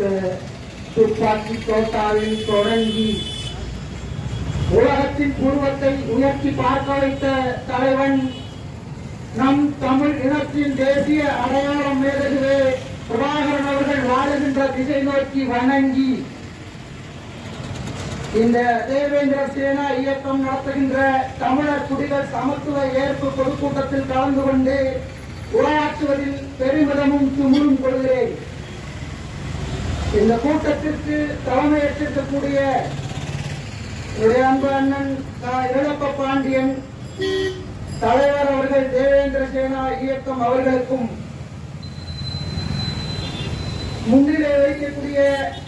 துப்பாக்கி தோட்டாவில் தொடங்கி உலகத்தின் பூர்வத்தை உயர்த்தி பார்க்க வைத்த தலைவன் நம் தமிழ் இனத்தின் தேசிய அடையாளம் மேலது பிரபாகரன் அவர்கள் வாழுகின்ற திசை நோக்கி வணங்கி இந்த தேவேந்திர சேனா இயக்கம் நடத்துகின்ற தமிழர் குடிகள் சமத்துவ ஏற்பு பொதுக்கூட்டத்தில் கலந்து கொண்டு உரையாற்றுவதில் பெருமிதமும் துமுறும் கொள்கிறேன் இந்த கூட்டத்திற்கு தலைமையேற்றிருக்கக்கூடிய என்னுடைய அன்பு அண்ணன் தா- இளப்ப பாண்டியன் தலைவர் அவர்கள் தேவேந்திர சேனா இயக்கம் அவர்களுக்கும் முன்னிலை வைக்கக்கூடிய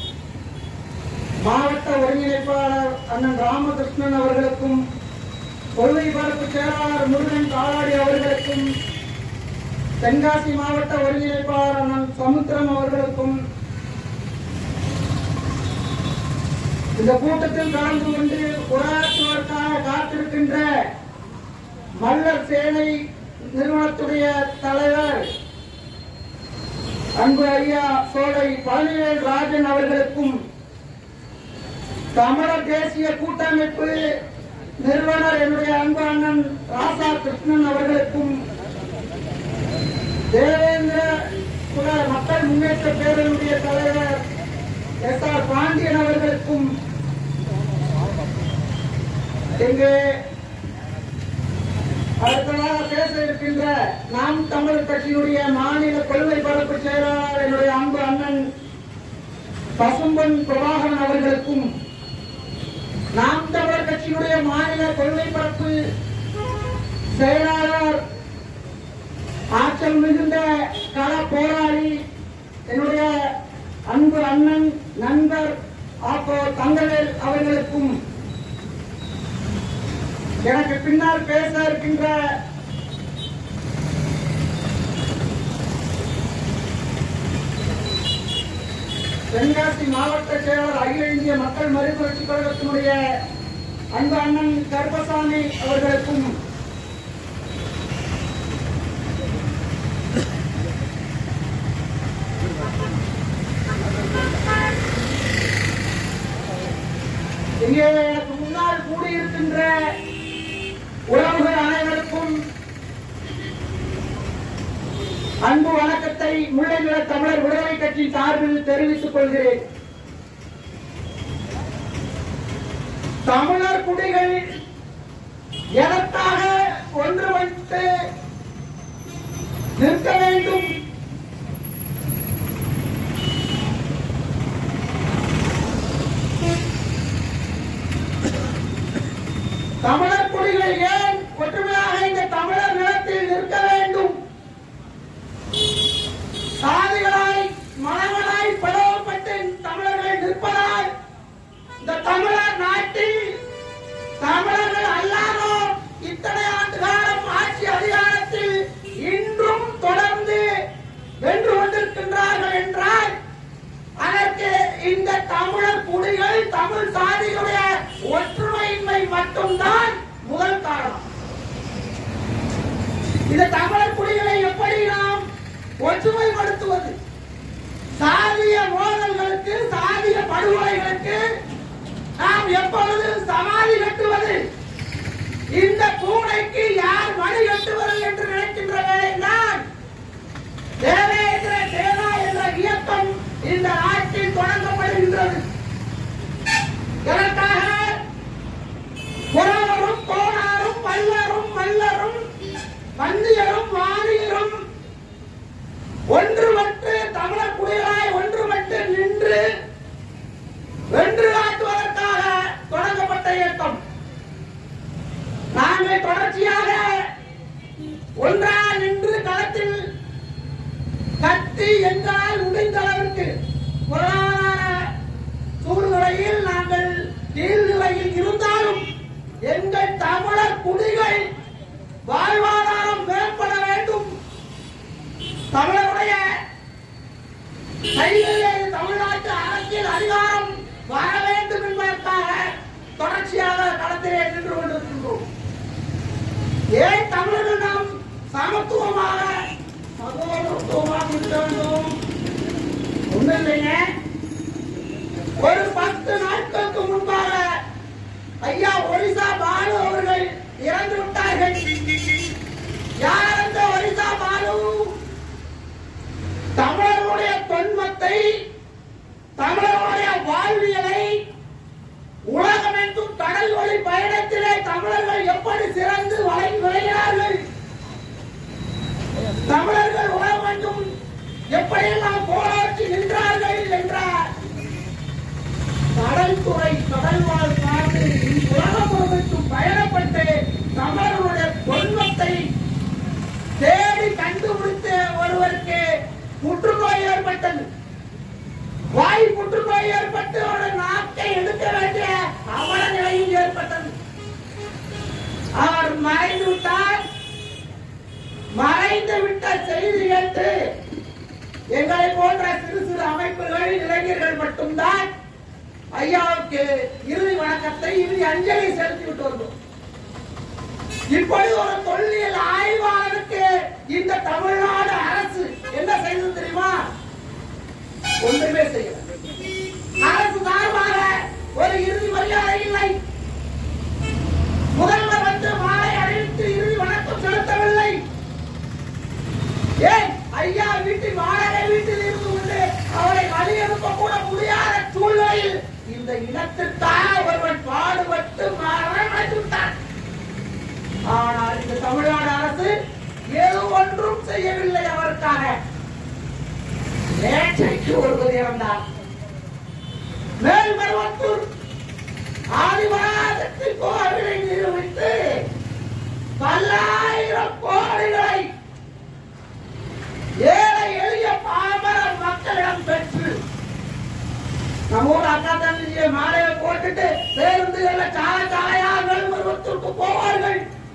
மாவட்ட ஒருங்கிணைப்பாளர் அண்ணன் ராமகிருஷ்ணன் அவர்களுக்கும் கொள்கை பரப்பு செயலாளர் முருகன் காலாடி அவர்களுக்கும் தென்காசி மாவட்ட ஒருங்கிணைப்பாளர் அண்ணன் சமுத்திரம் அவர்களுக்கும் இந்த கூட்டத்தில் கலந்து கொண்டு உரையாற்றுவதற்காக காத்திருக்கின்ற மல்லர் சேனை நிறுவனத்துடைய தலைவர் அன்பு ஐயா சோலை பழனிவேல் ராஜன் அவர்களுக்கும் தமிழர் தேசிய கூட்டமைப்பு நிறுவனர் என்னுடைய அன்பு அண்ணன் ராசா கிருஷ்ணன் அவர்களுக்கும் தேவேந்திர குல மக்கள் முன்னேற்ற பேரவையுடைய தலைவர் எஸ் ஆர் பாண்டியன் அவர்களுக்கும் இங்கு அடுத்ததாக பேச இருக்கின்ற நாம் தமிழர் கட்சியினுடைய மாநில கொள்கை பரப்பு செயலாளர் என்னுடைய அன்பு அண்ணன் பசும்பன் பிரபாகரன் அவர்களுக்கும் நாம் தமிழர் கட்சியினுடைய மாநில கொள்கை பரப்பு செயலாளர் ஆற்றல் மிகுந்த கள போராளி என்னுடைய அன்பு அண்ணன் நண்பர் ஆப்போ தங்கவேல் அவர்களுக்கும் எனக்கு பின்னால் பேச இருக்கின்ற தென்காசி மாவட்ட செயலர் அகில இந்திய மக்கள் மறுபுரட்சி கழகத்தினுடைய அன்பு அண்ணன் கருப்பசாமி அவர்களுக்கும் இங்கே எனக்கு முன்னால் கூடியிருக்கின்ற உறவுகள் அனைவருக்கும் அன்பு வணக்கத்தை முல்லைநில தமிழர் விடுதலை கட்சி சார்பில் தெரிவித்துக் கொள்கிறேன் தமிழர் குடிகள் எதற்காக ஒன்றுபட்டு நிற்க வேண்டும் தமிழர் குடிகள் ஏன் ஒற்றுமையாக இந்த தமிழர் நிலத்தில் நிற்க வேண்டும் சாதிகளாய் மனங்களாய் பிளவுபட்டு தமிழர்கள் நிற்பதால் இந்த தமிழர் நாட்டில் தமிழர்கள் அல்லாதோர் இத்தனை ஆண்டு காலம் ஆட்சி அதிகாரத்தில் இன்றும் தொடர்ந்து வென்று கொண்டிருக்கின்றார்கள் என்றால் அதற்கு இந்த தமிழர் குடிகள் தமிழ் சாதிகளுடைய ஒற்றுமையின்மை மட்டும்தான் முதல் காரணம் இந்த தமிழர் குடிகளை எப்படி நாம் ஒற்றுமைப்படுத்துவது சாதிய மோதல்களுக்கு சாதிய படுகொலைகளுக்கு நாம் எப்பொழுது சமாதி கட்டுவது இந்த பூனைக்கு யார் மணி கட்டுவது என்று நினைக்கின்ற வேலைதான் தேவேந்திர சேனா என்ற இயக்கம் இந்த நாட்டில் தொடங்கப்படுகின்றது இதற்காக புறவரும் கோணாரும் பல்லரும் மல்லரும் வந்தியரும் வாணியரும் ஒன்றுபட்டு தமிழர் குடிகளாய் ஒன்றுபட்டு நின்று வென்று காட்டுவதற்காக தொடங்கப்பட்ட இயக்கம் நாங்கள் தொடர்ச்சியாக ஒன்றாக நின்று களத்தில் கத்தி எங்களால் முடிந்த அளவிற்கு பொருளாதார சூழ்நிலையில் நாங்கள் கீழ்நிலையில் இருந்தாலும் எங்கள் தமிழர் குடிகள் வாழ்வாதாரம் மேம்பட வேண்டும் தமிழருடைய கைகளிலே தமிழ்நாட்டு அரசியல் அதிகாரம் வர வேண்டும் என்பதற்காக தொடர்ச்சியாக களத்திலே நின்று கொண்டிருக்கின்றோம் ஏன் தமிழர்கள் நாம் சமத்துவமாக சகோதரத்துவமாக இருக்க வேண்டும் ஒன்றும் இல்லைங்க ஒரு பத்து நாட்களுக்கு முன்பாக ஐயா ஒரிசா பாலு அவர்கள் இறந்து விட்டார்கள் யார் அந்த ஒரிசா பாலு தமிழர்களுடைய தொன்மத்தை தமிழர்களுடைய வாழ்வியலை உலகமெங்கும் கடல் வழி பயணத்திலே தமிழர்கள் எப்படி சிறந்து வளை விளைகிறார்கள் தமிழர்கள் உலகமெங்கும் எப்படியெல்லாம் போராடி நின்றார்கள் என்றார் கடல்துறை கடல்வாழ் காத்து உலகம் முழுவதும் பயணப்பட்டு தமிழர்களுடைய தொன்மத்தை தேடி கண்டுபிடித்த ஒருவருக்கு புற்றுநோய் ஏற்பட்டது வாய் புற்றுநோய் ஏற்பட்டு ஒரு நாக்கை எடுக்க வேண்டிய அவல நிலையும் ஏற்பட்டது அவர் மறைந்து விட்டார் மறைந்து விட்ட செய்தி கேட்டு எங்களை போன்ற சிறு சிறு அமைப்புகள் இளைஞர்கள் மட்டும்தான் ஐயாவுக்கு இறுதி வணக்கத்தை இறுதி அஞ்சலி செலுத்திவிட்டு வந்தோம் இப்படி ஒரு தொல்லியல் ஆய்வாளருக்கு இந்த தமிழ்நாடு அரசு என்ன செய்தது தெரியுமா ஒன்றுமே செய்யல அரசு சார்பாக ஒரு இறுதி மரியாதை இல்லை முதல்வர் வந்து மாலை அணிவித்து இறுதி வணக்கம் செலுத்தவில்லை ஏன் ஐயா வீட்டில் வாடகை வீட்டில் இருந்து கொண்டு அவரை வழி அனுப்ப கூட முடியாத சூழ்நிலையில் இந்த இனத்திற்காக ஒருவன் பாடுபட்டு மரணமடைந்து விட்டான் ஆனால் இந்த தமிழ்நாடு அரசு ஏதோ ஒன்றும் செய்யவில்லை அவருக்காக நேற்றைக்கு ஒருவர் இறந்தார் மேல்மருவத்தூர் ஆதிவாரத்தை கோவிலை நிரூபித்து பல்லாயிரம் கோடிகளை ஏழை எளிய பாமர மக்களிடம் பெற்று நம்ம ஊர் அக்கா தங்கச்சியை மாலையை போட்டுட்டு பேருந்துகள்ல சால சாலையா மேல்மருவத்தூருக்கு போவார்கள்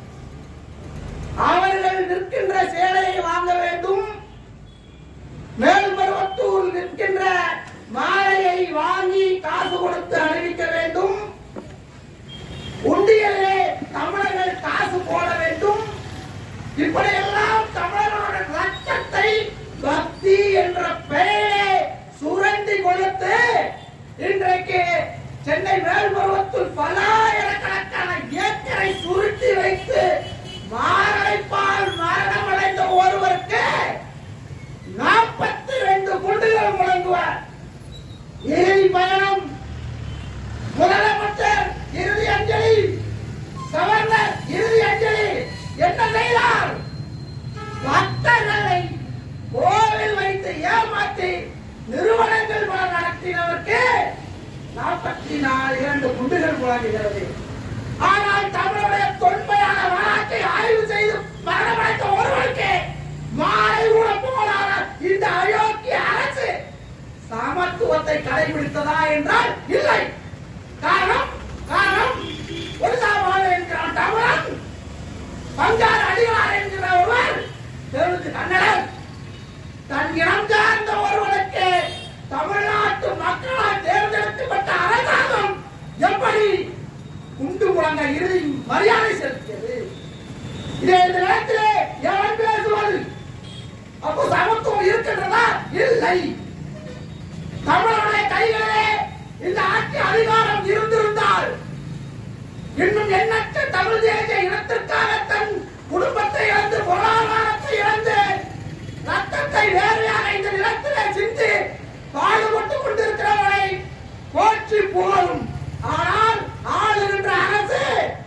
அவர்கள் நிற்கின்ற சேலையை வாங்க வேண்டும் மேல்மருவத்தூர் நிற்கின்ற மாலையை வாங்கி காசு கொடுத்து அறிவிக்க வேண்டும் உண்டியலே தமிழர்கள் காசு போட வேண்டும் இப்படியெல்லாம் தமிழர்களுடைய ரத்தத்தை பக்தி என்ற பெயரே சுரண்டி கொடுத்து இன்றைக்கு சென்னை மேல்மருவத்தில் பல்லாயிரக்கணக்கான ஏக்கரை சுருட்டி வைத்து மாரடைப்பால் மரணமடைந்த ஒருவருக்கு நாற்பத்தி ரெண்டு குண்டுகள் முழங்குவார் இறுதி பயணம் முதலமைச்சர் இறுதி அஞ்சலி கவர்னர் இறுதி அஞ்சலி என்ன செய்தார் பக்தர்களை கோவில் வைத்து ஏமாற்றி நிறுவனங்கள் பல நடத்தினவருக்கு நாற்பத்தி நாலு இரண்டு குண்டுகள் முழங்குகிறது ஆனால் தமிழுடைய தொன்மையான வரலாற்றை ஆய்வு செய்து மரணமடைந்த ஒருவருக்கு மாலை கூட போடாத இந்த அயோக்கிய அரசு சமத்துவத்தை கடைபிடித்ததா என்றால் இல்லை காரணம் காரணம் ஒரிசாவால் என்கிறான் தமிழன் பஞ்சார் அடிகளார் என்கிற ஒருவர் தெலுங்கு கன்னடர் தன் இனம் சார்ந்த ஒருவனுக்கு தமிழ்நாட்டு மக்களால் தேர்ந்தெடுக்கப்பட்ட அரசாங்கம் எப்படி குண்டு முழங்க இறுதி மரியாதை செலுத்தியது இதே இந்த நேரத்திலே எவன் பேசுவது அப்போ சமத்துவம் இருக்கின்றதா இல்லை தமிழருடைய கைகளிலே இந்த ஆட்சி அதிகாரம் இருந்திருந்தால் இன்னும் எண்ணற்ற தமிழ் தேசிய இனத்திற்காக தன் குடும்பத்தை இழந்து பொருளாதாரத்தை இழந்து ரத்தத்தை வேறையாக இந்த நிலத்திலே சிந்தி பாடுபட்டுக் கொண்டிருக்கிறவரை போற்றி புகழும் ஆனால் ஆளுகின்ற அரசு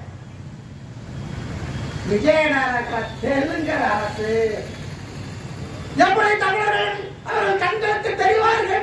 விஜயநகர தெலுங்கர் அரசு எப்படி தமிழர்கள் அவர்கள் கண்களுக்கு தெரிவார்கள்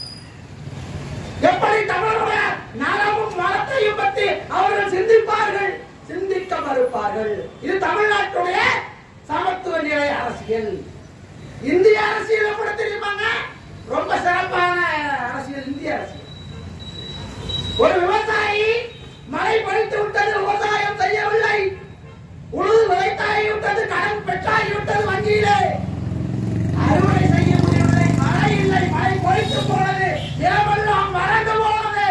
எப்படி தமிழருடைய நலமும் மரத்தையும் பற்றி அவர்கள் சிந்திப்பார்கள் சிந்திக்க மறுப்பார்கள் இது தமிழ்நாட்டுடைய சமத்துவ நிலை அரசியல் இந்திய அரசியல் எப்படி தெரியுமாங்க ரொம்ப சிறப்பான அரசியல் இந்திய அரசியல் ஒரு விவசாயி மழை பொழித்து விட்டது விவசாயம் செய்யவில்லை உழுது விளைத்தாகி விட்டது கடன் பெற்றாகி விட்டது வங்கியிலே அறுவடை செய்ய முடியவில்லை மழை இல்லை மழை பொழித்து போனது நிலமெல்லாம் வறண்டு போனது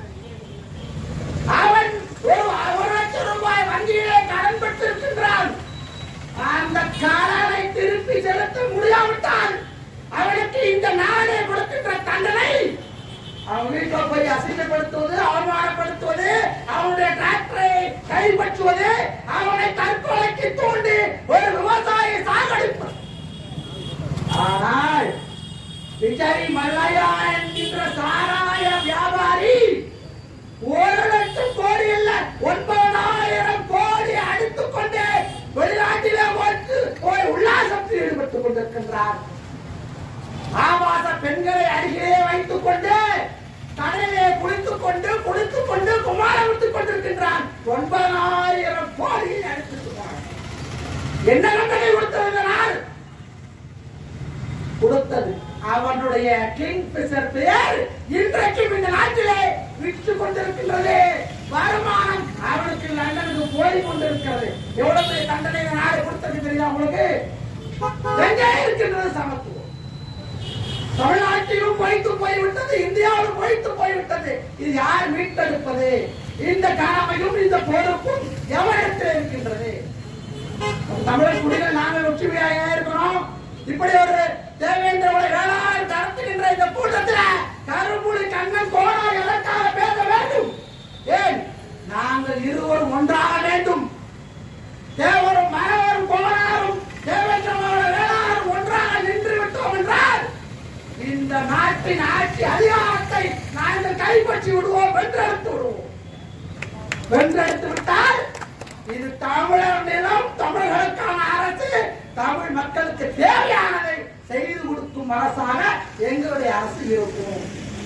அவன் ஒரு ஒரு லட்சம் ரூபாய் வங்கியிலே கடன் பெற்றிருக்கின்றான் அந்த கடனை திருப்பி செலுத்த முடியாவிட்டால் அவனுக்கு இந்த நாடே கொடுக்கின்ற தண்டனை அவன் வீட்டுல போய் அசிங்கப்படுத்துவது அவமானப்படுத்துவது அவனுடைய டிராக்டரை கைப்பற்றுவது அவனை தற்கொலைக்கு தூண்டி ஒரு விவசாயி சாகடிப்பது ஆனால் விஜய் மல்லையா என்கின்ற சாராய வியாபாரி ஒரு லட்சம் கோடி இல்ல ஒன்பதாயிரம் கோடி அடித்துக் கொண்டு வெளிநாட்டிலே ஓட்டு போய் உல்லாசத்தில் ஈடுபட்டுக் கொண்டிருக்கின்றார் ஆபாச பெண்களை அருகிலே வைத்துக் கொண்டு கடலிலே குளித்துக் கொண்டு குளித்துக் கொண்டு குமாரம் விட்டுக் கொண்டிருக்கின்றான் ஒன்பதாயிரம் கோடியை அடித்துக் என்ன கட்டளை கொடுத்திருக்கிறார் கொடுத்தது அவனுடைய கிங் பிசர் பெயர் இன்றைக்கும் இந்த நாட்டிலே விற்று கொண்டிருக்கின்றது வருமானம் அவனுக்கு லண்டனுக்கு போய் கொண்டிருக்கிறது எவ்வளவு பெரிய தண்டனை இந்த நாடு கொடுத்தது தெரியுமா உங்களுக்கு எங்கே இருக்கின்றது சமத்துவம் தமிழ்நாட்டிலும் பொய்த்து போய்விட்டது இந்தியாவிலும் பொய்த்து போய்விட்டது இது யார் மீட்டெடுப்பது இந்த கடமையும் இந்த பொறுப்பும் எவரிடத்தில் இருக்கின்றது தமிழர் குடிகள் நாங்கள் ஒற்றுமையாக இருக்கிறோம் இப்படி ஒரு தேவேந்திர உடைய வேளாண் நடத்துகின்ற இந்த கூட்டத்தில் கரும்புலி கண்ணன் கோணா எதற்காக பேச வேண்டும் ஏன் நாங்கள் இருவரும் ஒன்றாக வேண்டும் தேவரும் மனவரும் கோணாரும் தேவேந்திரோட வேளாண் ஒன்றாக நின்று விட்டோம் என்றால் இந்த நாட்டின் ஆட்சி அதிகாரத்தை நாங்கள் கைப்பற்றி விடுவோம் வென்றெடுத்து விடுவோம் வென்றெடுத்து விட்டால் இது தமிழர் நிலம் தமிழர்களுக்கான அரசு தமிழ் மக்களுக்கு தேவையானதை செய்து கொடுக்கும் அரசாக எங்களுடைய அரசு இருக்கும்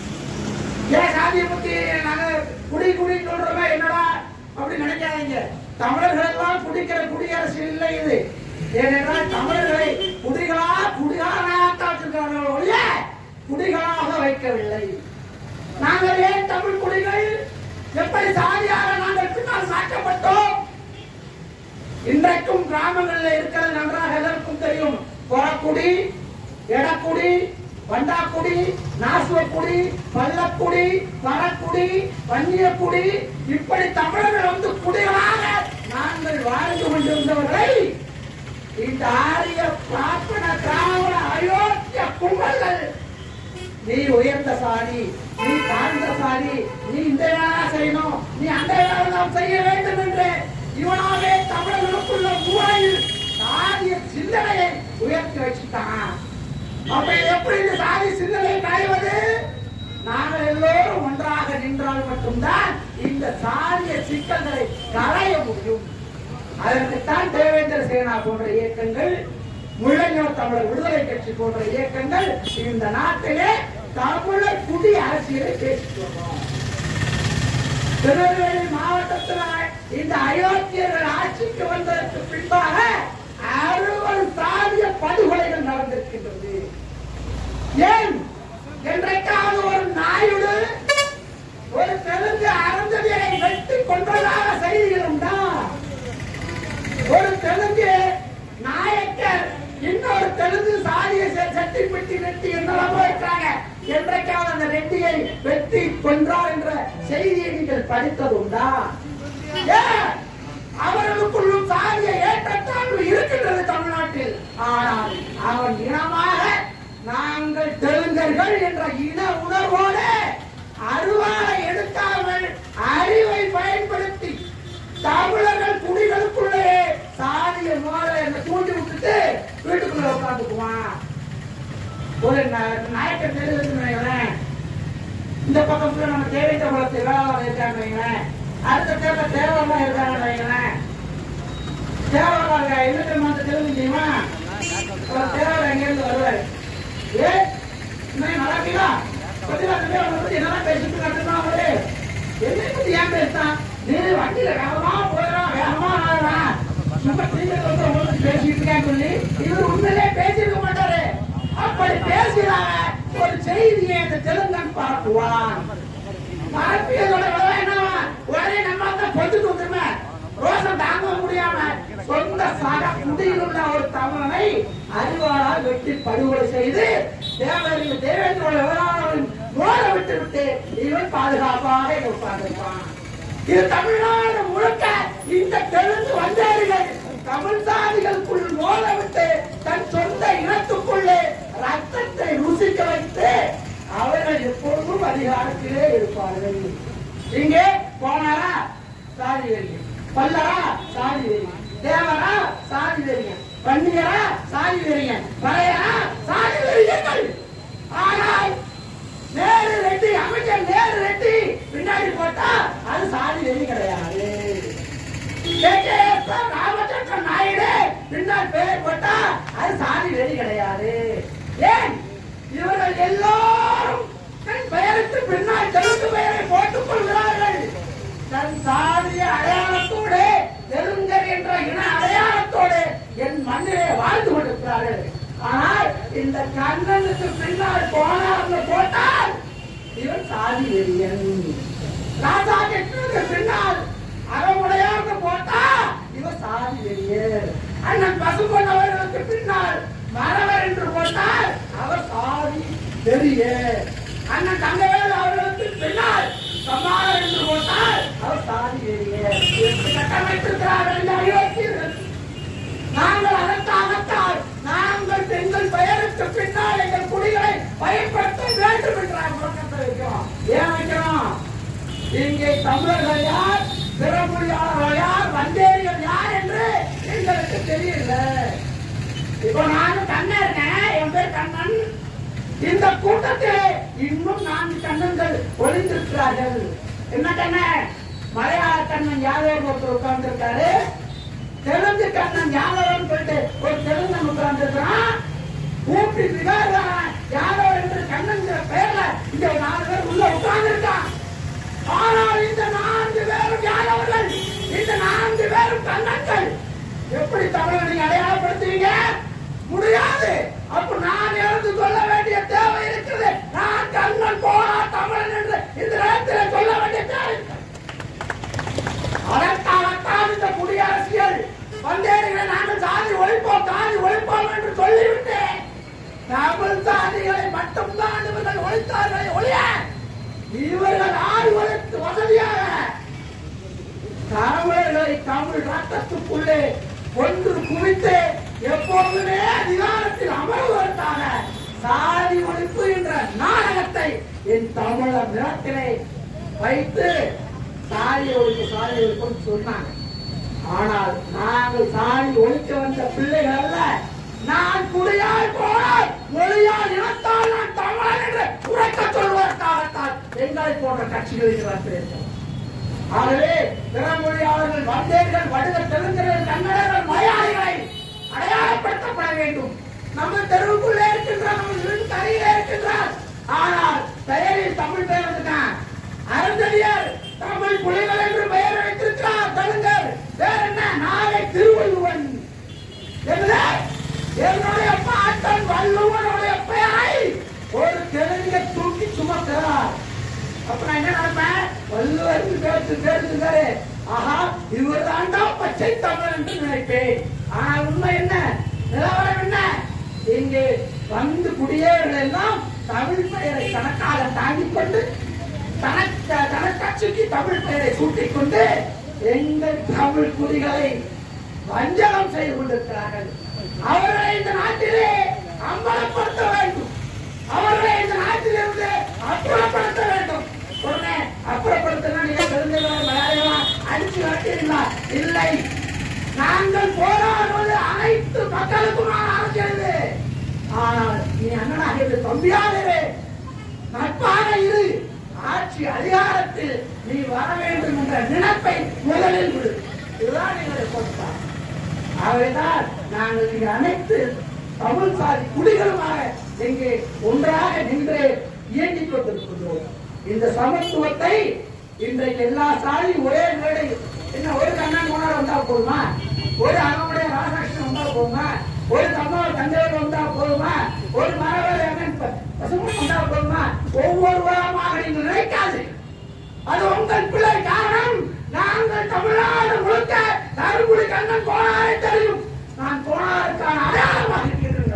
ஏன் சாதியை பத்தி நாங்க குடி குடி சொல்றோமே என்னடா அப்படி நினைக்காதீங்க தமிழர்கள் எல்லாம் குடிக்கிற குடியரசு இல்லை இது ஏனென்றால் தமிழர்களை குடிகளா குடிகாரனாக வச்சிருக்கிறார்கள் ஒழிய குடிகளாக வைக்கவில்லை நாங்கள் ஏன் தமிழ் குடிகள் எப்படி சாதியாக நாங்கள் பின்னால் மாற்றப்பட்டோம் இன்றைக்கும் கிராமங்களில் இருக்கிறது நன்றாக எதற்கும் தெரியும் புறக்குடி எடக்குடி வண்டாக்குடி நாசுவக்குடி பள்ளக்குடி பறக்குடி வன்னியக்குடி இப்படி தமிழர்கள் வந்து குடிகளாக நாங்கள் வாழ்ந்து கொண்டிருந்தவர்களை இந்த ஆரிய பிரார்த்தன திராவிட அயோக்கிய கும்பல்கள் நீ உயர்ந்த சாதி நீ தாழ்ந்த சாதி நீ இந்த வேலை செய்யணும் நீ அந்த வேலை நாம் செய்ய வேண்டும் என்று இவனாவே தமிழர்களுக்குள்ள மூளையில் சாதிய சிந்தனையை உயர்த்தி வச்சுட்டான் அப்ப எப்படி இந்த சாதி சிந்தனை காய்வது நாங்கள் எல்லோரும் ஒன்றாக நின்றால் மட்டும்தான் இந்த சாதிய சிக்கல்களை களைய முடியும் அதற்குத்தான் தேவேந்திர சேனா போன்ற இயக்கங்கள் முள்ளஞ்சோர் தமிழர் விடுதலை கட்சி போன்ற இயக்கங்கள் இந்த நாட்டிலே தமிழர் குடி அரசியலை பேசிட்டு வர்றோம் திருநெல்வேலி மாவட்டத்தில் இந்த அயோக்கியர்கள் ஆட்சிக்கு வந்ததற்கு பின்பாக அறுபது சாதிய படுகொலைகள் நடந்திருக்கின்றது ஏன் என்றைக்காவது ஒரு நாயுடு ஒரு தெலுங்கு அறந்ததியை வெட்டி கொன்றதாக செய்திகள் உண்டா ஒரு தெலுங்கு நாயக்கர் இன்னொரு தெலுங்கு சாதியை செ- செட்டி பெட்டி வெட்டி என்னெல்லாமோ இருக்காங்க என்றைக்காவது அந்த ரெட்டியை வெட்டி கொன்றார் என்ற செய்தியை நீங்கள் படித்தது உண்டா ஏன்? அவர்களுக்குள்ளும் சாதிய ஏற்றத்தாழ்வு இருக்கின்றது தமிழ்நாட்டில் ஆனால் அவன் இனமாக நாங்கள் தெலுங்கர்கள் என்ற இன உணர்வோடு அருவாளை எடுக்காமல் அறிவை பயன்படுத்தி தமிழர்கள் குடிகளுக்குள்ளே சாதிய மோதலை என்ன தூண்டி விட்டுட்டு வீட்டுக்குள்ள உட்காந்துக்குவான் ஒரு ந- நாயக்கர் தெரிவித்து வைங்களேன் இந்த பக்கம் full ஆ நம்ம தேவைத்த குளத்து வேளாளர் இருக்காங்க வைங்களேன் அடுத்த தேர்தல் தேவரெல்லாம் இருக்காங்க வைங்களேன் தேவரெல்லாம் இருக்கா என்ன தெரியுமா அந்த தெலுங்கு தெரியுமா ஒரு தேவர் எங்கேருந்து வருவார் ஏ இன்னும் நல்லா இருக்கீங்களா பத்திரா தேவர் பத்தி என்னெல்லாம் பேசிட்டு நடத்துனா அவரு என்னை பத்தி ஏன் பேசுறான் நீ வண்டியில வேகமா போயிடறான் வேகமா ஆடுறான் சும்மா சீக்கிரம் வந்து உங்களுக்கு பேசிட்டு இருக்கான்னு சொல்லி இவர் உண்மையிலே பேசியிருக்க மாட்டாரு அப்படி பேசுகிறாங்க ஒரு செய்தியை இந்த தெலுங்கன் பரப்புவான் பரப்பியதோட விளைவு என்னவா உடனே நம்ம தான் பொத்துட்டு வந்துருமே ரோசம் தாங்க முடியாம சொந்த சக குடியில் உள்ள ஒரு தமிழனை அறிவாளால் வெட்டி படுகொலை செய்து தேவரின் தேவேந்திரோட விவகாரம் மோத விட்டு விட்டு இவன் பாதுகாப்பாக இங்க உட்கார்ந்திருப்பான் இது தமிழ்நாடு முழுக்க இந்த தெலுங்கு வந்தாரிகள் தமிழ் சாதிகளுக்குள் மோத விட்டு தன் சொந்த இனத்துக்குள்ளே ரத்தத்தை ருசிக்க வைத்து அவர்கள் எப்பொழுதும் அதிகாரத்திலே இருப்பார்கள் இங்கே போனாரா சாதி வெறியன் பல்லரா சாதி வெறியன் தேவரா சாதி வெறியன் பண்டிகரா சாதி வெறியன் பழையரா சாதி வெறியர்கள் ஆனால் நேரு ரெட்டி அமைச்சர் நேரு ரெட்டி பின்னாடி போட்டா அது சாதி வெறி கிடையாது கேகேஎஸ் ராமச்சந்திரன் நாயுடு பின்னால் பெயர் போட்டா அது சாதி வெறி கிடையாது ஏன் இவர்கள் எல்லோரும் தன் பெயருக்கு பின்னால் தெலுங்கு பெயரை போட்டுக் கொள்கிறார்கள் தன் சாதிய அடையாளத்தோடு தெலுங்கர் என்ற இன அடையாளத்தோடு என் மண்ணிலே வாழ்ந்து கொண்டிருக்கிறார்கள் ஆனால் இந்த கண்ணனுக்கு பின்னால் போனார்னு போட்டால் இவன் சாதி வெறியன் ராஜா கிருஷ்ணனுக்கு பின்னால் அறமுடையாக போட்டா இவர் சாதி வெறியர் அண்ணன் பசுபொன்னவர்களுக்கு பின்னால் மறவர் என்று போட்டால் அவர் சாதி வெறியர் அண்ணன் தங்கவேல் அவர்களுக்கு பின்னால் சமாளர் என்று போட்டால் அவர் சாதி வெறியர் எப்படி கட்டமைத்திருக்கிறார்கள் இந்த அயோக்கியர்கள் நாங்கள் அதற்காகத்தான் நாங்கள் எங்கள் பெயருக்கு பின்னால் எங்கள் குடிகளை பயன்படுத்த வேண்டும் என்ற முழக்கத்தை வைக்கிறோம் ஏன் வைக்கிறோம் இங்கே தமிழர்கள் யார் பிறமொழியாளர்கள் யார் வந்தேரிகள் யார் என்று எங்களுக்கு தெரியல இப்போ நானும் கண்ணன் இருக்கேன் என் பேர் கண்ணன் இந்த கூட்டத்திலே இன்னும் நான்கு கண்ணன்கள் ஒளிந்திருக்கிறார்கள் என்ன கண்ணன் மலையாள கண்ணன் யாதவர் ஒருத்தர் உட்கார்ந்திருக்காரு தெலுங்கு கண்ணன் யாதவன் சொல்லிட்டு ஒரு தெலுங்கன் உட்கார்ந்திருக்கிறான் ஊட்டி விகாரம் யாதவர் என்று கண்ணன்கிற பெயர்ல இங்க ஒரு நாலு பேர் உள்ள உட்கார்ந்திருக்கான் ஆனால் இந்த நான்கு பேரும் யாதவர்கள் இந்த நான்கு பேரும் கண்ணன்கள் எப்படி தமிழை நீங்க அடையாளப்படுத்துவீங்க முடியாது அப்ப நான் எழுந்து சொல்ல வேண்டிய தேவை இருக்குது நான் கண்ணன் போனா தமிழன் என்று இந்த நேரத்தில் சொல்ல வேண்டிய தேவை இருக்கிறது. அதற்காகத்தான் இந்த குடியரசியல் வந்தேரிகளை நாங்கள் சாதி ஒழிப்போம் சாதி ஒழிப்போம் என்று சொல்லிவிட்டேன் தமிழ் சாதிகளை மட்டும்தான் இவர்கள் ஒழித்தார்களே ஒழிய இவர்கள் ஆடுவதற்கு வசதியாக தமிழர்களை தமிழ் ரத்தத்துக்குள்ளே ஒன்று குவித்து எப்போதுமே அதிகாரத்தில் அமர்வதற்காக சாதி ஒழிப்பு என்ற நாடகத்தை என் தமிழர் நிலத்திலே வைத்து சாதி ஒழிப்பு சாதி ஒழிப்புன்னு சொன்னாங்க ஆனால் நாங்கள் சாதி ஒழிக்க வந்த பிள்ளைகள் அல்ல நான் குடியால் போனால் மொழியால் இனத்தால் நான் தமிழன் என்று உரைக்க சொல்வதற்காகத்தான் எங்களை போன்ற கட்சிகள் இருக்கிறார்கள் ஆகவே பிறமொழியாளர்கள் வந்தேர்கள் வடுக தெலுங்கர்கள் கன்னடர்கள் மலையாளிகளை அடையாளப்படுத்தப்பட வேண்டும் நம்ம தெருவுக்குள்ளே இருக்கின்றார் நம்ம வீட்டு அருகிலே இருக்கின்றார் ஆனால் பெயரில் தமிழ் பெயர் வந்துட்டான் அருந்ததியர் தமிழ் புலிகள் என்று பெயர் வைத்திருக்கிறார் தெலுங்கர் வேற என்ன நாளை திருவள்ளுவன் என்னது? என்னுடைய பாட்டன் வள்ளுவனுடைய பெயரை ஒரு தெலுங்கர் தூக்கி சுமக்கிறார் அப்ப நான் என்ன நினைப்பேன் வள்ளுவர் பேசு பேசுகிறாரு ஆஹா இவர் தாண்டா பச்சை தமிழ் என்று நினைப்பேன் ஆனா உண்மை என்ன நிலவரம் என்ன இங்கே வந்து குடியேறல் எல்லாம் தமிழ் பெயரை தனக்காக தாங்கிக் கொண்டு தனக்கு தனக்கட்சிக்கு தமிழ் பெயரை சூட்டிக் கொண்டு எங்கள் தமிழ் குடிகளை வஞ்சகம் செய்து கொண்டிருக்கிறார்கள் அவர்களை இந்த நாட்டிலே அம்பலப்படுத்த வேண்டும் அவர்களை இந்த நாட்டிலிருந்து அப்புறப்படுத்த வேண்டும் உடனே அப்புறப்படுத்தினா நீங்க தெரிஞ்சவங்க மலையாளமா அடிச்சு வரட்டீங்களா இல்லை நாங்கள் போராடுவது அனைத்து மக்களுக்குமான அரசியல் இது. ஆனால் நீ அண்ணனாக இரு தம்பியாக இரு நட்பாக இரு ஆட்சி அதிகாரத்தில் நீ வர வேண்டும் என்ற நினைப்பை முதலில் விடு இதுதான் எங்களுடைய கோட்பாடு ஆகவேதான் நாங்கள் இங்கு அனைத்து தமிழ் சாதி குடிகளுமாக இங்கே ஒன்றாக நின்று இயங்கிக் கொண்டிருக்கின்றோம் இந்த சமத்துவத்தை இன்றைக்கு எல்லா சாதியும் ஒரே மேடை என்ன ஒரு கண்ணன் போனால் வந்தா போதுமா ஒரு அகமுடைய ராதாகிருஷ்ணன் வந்தா போதுமா ஒரு தமிழ் தந்தையோடு வந்தா போதுமா ஒரு மரவர் அண்ணன் ப- பசுமன் வந்தா போதுமா ஒவ்வொருவரமாக நீங்கள் நினைக்காது அது உங்கள் பிள்ளை காரணம் நாங்கள் தமிழ்நாடு முழுக்க தருமபுரி கண்ணன் கோணாரை தெரியும் நான் கோணாருக்கான அடையாளமாக இருக்கின்றேன்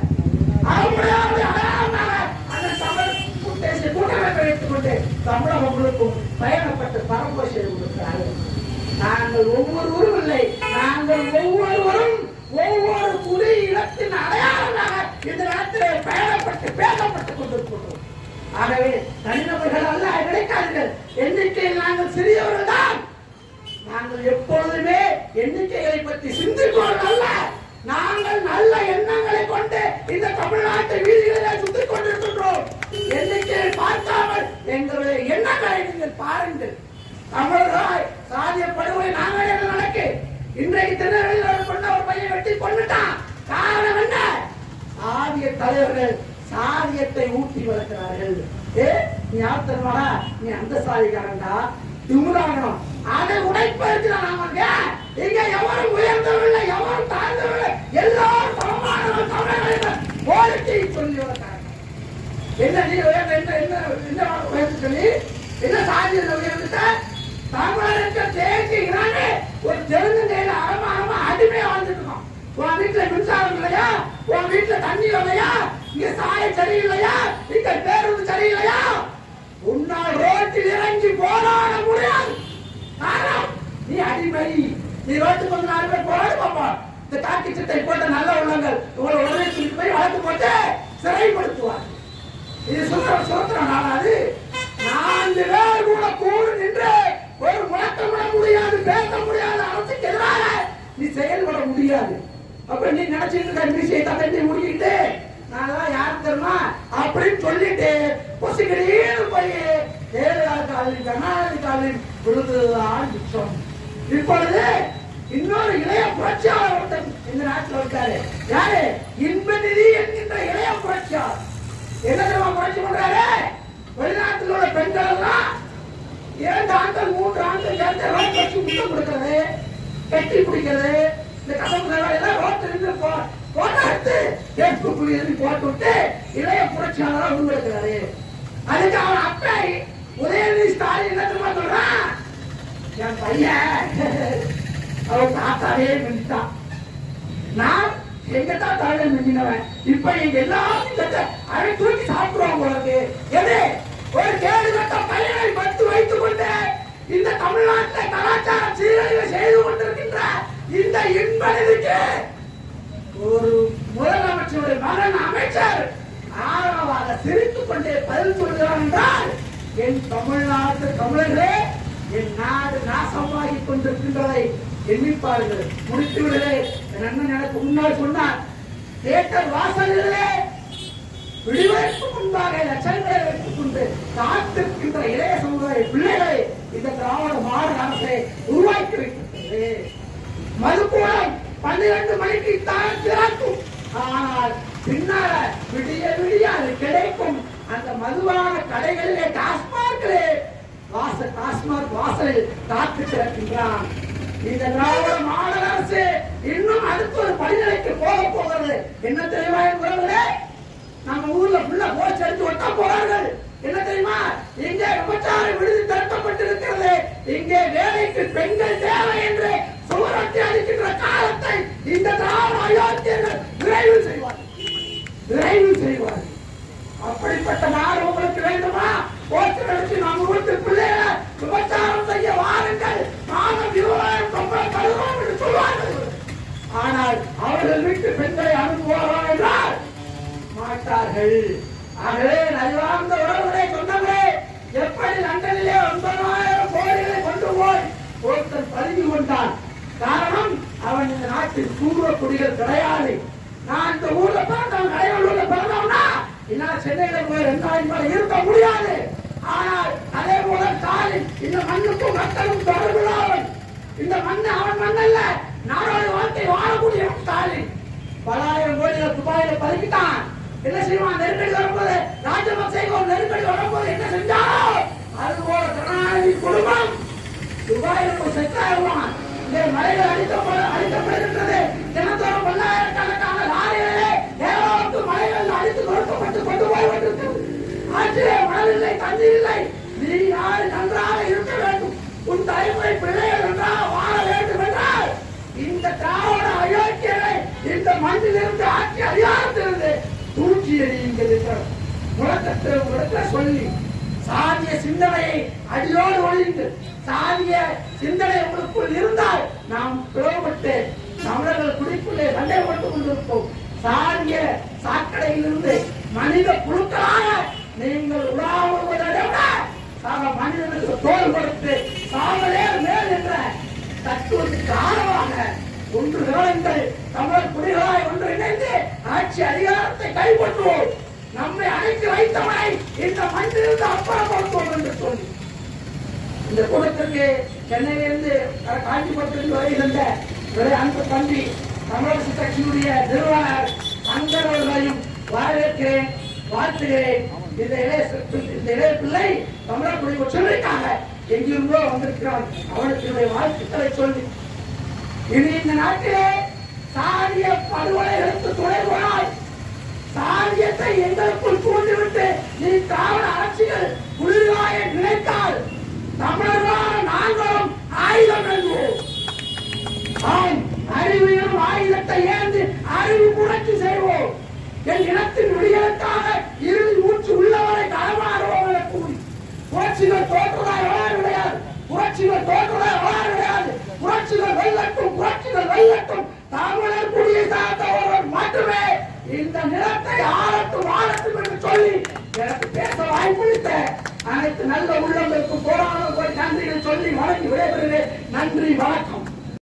அவங்களுடைய அடையாளமாக அந்த தமிழ் தேசிய கூட்டமைப்பை வைத்துக் கொண்டு தமிழகம் முழுக்கும் பயணப்பட்டு பரம்பரை செய்து கொண்டிருக்கிறார்கள் நாங்கள் ஒவ்வொருவரும் இல்லை நாங்கள் ஒவ்வொருவரும் ஒவ்வொரு குடி இனத்தின் அடையாளமாக இந்த இடத்திலே பயணப்பட்டு பேசப்பட்டுக் கொண்டிருக்கிறோம் ஆகவே தனிநபர்கள் அல்ல கிடைக்காதீர்கள் எண்ணிக்கையில் நாங்கள் சிறியவர்கள் தான் நாங்கள் எப்பொழுதுமே எண்ணிக்கைகளை பற்றி சிந்திப்பவர்கள் அல்ல நாங்கள் நல்ல எண்ணங்களை கொண்டு இந்த தமிழ்நாட்டை வீதிகளிலே சுத்திக் கொண்டிருக்கின்றோம் எண்ணிக்கையை பார்க்காமல் எங்களுடைய எண்ணங்களை நீங்கள் பாருங்கள் தமிழராய் சாதிய படுகொலை நாங்கள் என்ன நடக்கு இன்றைக்கு திருநெல்வேலியில் ஒரு பொண்ணை ஒரு பையன் வெட்டி கொண்டுட்டான் காரணம் என்ன சாதிய தலைவர்கள் சாதியத்தை ஊட்டி வளர்க்கிறார்கள் ஏ நீ யார் தெரியுமாடா நீ அந்த சாதிக்காரன்டா திமுறாகணும் அதை உடைப்பதற்கு நாமங்க இங்க எவரும் உயர்ந்தவர்கள் எவரும் தாழ்ந்தவர்கள் எல்லாரும் சமமானவர்கள் தமிழர்கள் கோரிக்கை சொல்லி வளர்க்கிறாங்க என்ன நீ உயர்ந்த என்ன என்ன என்ன உயர்ந்து சொல்லி என்ன சாதியில் உயர்ந்துட்ட தமிழருக்கு தேசிக்கிறாங்க ஒரு தெலுங்கு அரமா அரமா அடிமையா வாழ்ந்துட்டு இருக்கோம் உன் வீட்டுல மின்சாரம் இல்லையா உன் வீட்டுல தண்ணி இல்லையா இங்க சாலை சரியில்லையா இங்க பேருந்து சரியில்லையா உன்னால் ரோட்டில் இறங்கி போராட முடியாது காரணம் நீ அடிமை நீ ரோட்டுக்கு வந்து நாலு பேர் போராடு பார்ப்போம் இந்த காக்கி சட்டை போட்ட நல்ல உள்ளங்கள் உங்களை உடனே தூக்கி போய் வளர்த்து போட்டு சிறைப்படுத்துவார் இது சுதந்திர சுதந்திர நாடாது நான்கு பேர் கூட கூடு நின்று ஒரு முழக்கம் விட முடியாது பேச முடியாது அரசுக்கு எதிராக நீ செயல்பட முடியாது அப்ப நீ நினைச்சிட்டு இருக்க மீசையை தட்டி முடிக்கிட்டு நான் யார் தெரியுமா அப்படின்னு சொல்லிட்டு பொசுக்கிறீன்னு போய் ஜெயலலிதா காலில் கருணாநிதி காலில் விழுந்ததுதான் மிச்சம் இப்பொழுது இன்னொரு இளைய புரட்சியாளர் ஒருத்தன் இந்த நாட்டில் இருக்காரு யாரு இன்பநிதி என்கின்ற இளைய புரட்சியாளர் என்ன தெரியுமா புரட்சி பண்றாரு வெளிநாட்டில் உள்ள பெண்கள் எல்லாம் இரண்டு ஆண்கள் மூன்று ஆண்கள் சேர்ந்து ரோட் வச்சு முத்தம் கொடுக்கிறது கட்டி பிடிக்கிறது இந்த கதவு எல்லாம் ரோட் இருந்து போட்டோ எடுத்து பேஸ்புக் எழுதி போட்டு விட்டு இளைய புரட்சியாளராக உருவெடுக்கிறாரு அதுக்கு அவன் அப்பை உதயநிதி ஸ்டாலின் என்ன தெரியுமா சொல்றான் என் பையன் அவன் தாத்தாவே மின்ட்டான் நான் எங்க தான் தாழ மிஞ்சினவன் இப்ப எங்க எல்லாத்தையும் கட்ட அவன் தூக்கி சாப்பிடுவான் போறது எது ஒரு கேடு கட்ட பையனை பத்து வைத்துக் கொண்டு இந்த தமிழ்நாட்டில் கலாச்சார சீரழிவை செய்து கொண்டிருக்கின்ற இந்த இன்பநிதிக்கு ஒரு முதலமைச்சருடைய மகன் அமைச்சர் ஆழமாக சிரித்துக் கொண்டே பதில் சொல்கிறார் என்றால் என் தமிழ்நாட்டு தமிழர்களே என் நாடு நாசமாகி கொண்டிருக்கின்றதை எண்ணிப்பார்கள் முடித்து விடலே என் அண்ணன் எனக்கு முன்னால் சொன்னார் தேட்டர் வாசலிலே விடுவதற்கு முன்பாக லட்சங்களை வைத்துக் கொண்டு காத்திருக்கின்ற இளைய சமுதாய பிள்ளைகளை இந்த திராவிட மாநில அரசை உருவாக்கி வைத்திருக்கிறது மதுக்கூடம் பன்னிரண்டு மணிக்கு தான் திறக்கும் ஆனால் பின்னால விடிய விடிய அது கிடைக்கும் அந்த மதுவான கடைகளிலே டாஸ்மார்க்கிலே வாச டாஸ்மார்க் வாசலில் காத்து கிடக்கின்றான் இந்த திராவிட மாநில அரசு இன்னும் அடுத்த ஒரு படிநிலைக்கு போக போகிறது என்ன தெரியுமா என் உறவுகளே நம்ம ஊர்ல ஃபுல்லா போச்சு அடிச்சு ஒட்ட போறார்கள் என்ன தெரியுமா இங்கே விபச்சார விடுதி திரட்டப்பட்டிருக்கிறது இங்கே வேலைக்கு பெண்கள் தேவை என்று சுவரத்தை அடிக்கின்ற காலத்தை இந்த திராவிட அயோக்கியர்கள் விரைவு செய்வார்கள் விரைவு செய்வார்கள் அப்படிப்பட்ட நாடு உங்களுக்கு வேண்டுமா போட்டு எடுத்து நம்ம வீட்டு பிள்ளைகளை விபச்சாரம் செய்ய வாருங்கள் மாதம் இருபதாயிரம் சம்பளம் தருவோம் என்று சொல்வார்கள் ஆனால் அவர்கள் வீட்டு பெண்களை அனுப்புவாரா என்றால் மாட்டார்கள் ஆகவே நல்லார்ந்த உறவுகளை சொன்னவரே எப்படி லண்டனிலே ஒன்பதாயிரம் கோடிகளை கொண்டு போய் ஒருத்தன் பதுங்கி கொண்டான் காரணம் அவன் இந்த நாட்டில் பூர்வ குடிகள் கிடையாது நான் இந்த ஊர்ல பிறந்தவன் கடையூர்ல பிறந்தவனா என்னால சென்னையில போய் ரெண்டாயிரம் ரூபாய் இருக்க முடியாது ஆனால் அதே போல ஸ்டாலின் இந்த மண்ணுக்கும் மக்களும் தொடர்புள்ளவன் இந்த மண்ணு அவன் மண் அல்ல நாடோட வாழ்க்கை வாழக்கூடியவன் ஸ்டாலின் பலாயிரம் கோடிகளை துபாயில பதுக்கிட்டான் என்ன செய்வான் நெருக்கடி வரும்போது ராஜபக்சேக்கு ஒரு நெருக்கடி வரும்போது என்ன செஞ்சாரோ அது போல கருணாநிதி குடும்பம் துபாயில போய் செட்டில் ஆகுவான் இந்த மலைகள் அடிக்கப்பட அடிக்கப்படுகின்றது தினத்தோறும் பல்லாயிரக்கணக்கான லாரிகளே ஏழாவது மலைகள் அடித்து கொடுக்கப்பட்டு கொண்டு போய் கொண்டிருக்கிறது ஆற்றிலே மணல் இல்லை தண்ணீர் இல்லை நீ யாரு நன்றாக இருக்க வேண்டும் உன் தலைமுறை பிள்ளைகள் நன்றாக வாழ வேண்டும் என்றால் இந்த திராவிட அயோக்கியரை இந்த மண்ணிலிருந்து ஆட்சி அதிகாரத்திலிருந்து தூக்கி எறியுங்கள் என்ற முழக்கத்தை உங்களுக்கு சொல்லி சாதிய சிந்தனையை அடியோடு ஒழியுங்கள் சாதிய சிந்தனை உங்களுக்குள் இருந்தால் நாம் பிளவுபட்டு தமிழர்கள் குடிக்குள்ளே சண்டை போட்டுக் கொண்டிருப்போம் சாதிய சாக்கடையிலிருந்து மனித குழுக்களாக நீங்கள் உலாவுவதை விட சக மனிதனுக்கு தோல் கொடுத்து தாங்களே மேல் என்ற தத்துவத்துக்கு ஆழமாக ஒன்று கவனங்கள் தமிழர் குடிகளாய் ஒன்று இணைந்து ஆட்சி அதிகாரத்தை கைப்பற்றுவோம் நம்மை அடக்கி வைத்தவனை இந்த மண்ணிலிருந்து அப்புறப்படுத்துவோம் என்று சொல்லி இந்த கூட்டத்திற்கு சென்னையிலிருந்து அஹ், காஞ்சிபுரத்திலிருந்து வருகின்ற ஒரு அன்பு தம்பி தமிழரசு கட்சியுடைய நிறுவனர் அங்கர் அவர்களையும் வரவேற்கிறேன் வாழ்த்துகிறேன் இந்த இளைய சி- இந்த இளைய பிள்ளை தமிழர் குடி உச்சமைக்காக எங்கிருந்தோ வந்திருக்கிறான் அவனுக்கு என்னுடைய வாழ்த்துக்களை சொல்லி இனி இந்த நாட்டிலே சாதிய படுகொலைகளுக்கு துணை போனால் சாதியத்தை எங்களுக்குள் தூண்டிவிட்டு நீ திராவிட அரசியல் புரிவாய நினைத்தால் தமிழர்களான நாங்களும் ஆயுதம் எழுதுவோம் ஆம் அறிவியல் ஆயுதத்தை ஏந்து அறிவு புரட்சி செய்வோம் என் இனத்தின் விடியலுக்காக இறுதி மூச்சு உள்ளவரை களமாடுவோம் என கூறி புரட்சிகள் தோற்றுவதாய் வளர கிடையாது புரட்சிகள் தோற்றுவதாய் வளர கிடையாது புரட்சிகள் வெல்லட்டும் புரட்சிகள் வெல்லட்டும் தமிழர் குடியை சார்ந்த ஒருவர் மட்டுமே இந்த நிலத்தை ஆளட்டும் ஆளட்டும் என்று சொல்லி எனக்கு பேச வாய்ப்பளித்த அனைத்து நல்ல உள்ளங்களுக்கும் போராட நன்றிகள் சொல்லி வழங்கி விடைபெறுகிறேன் நன்றி வணக்கம்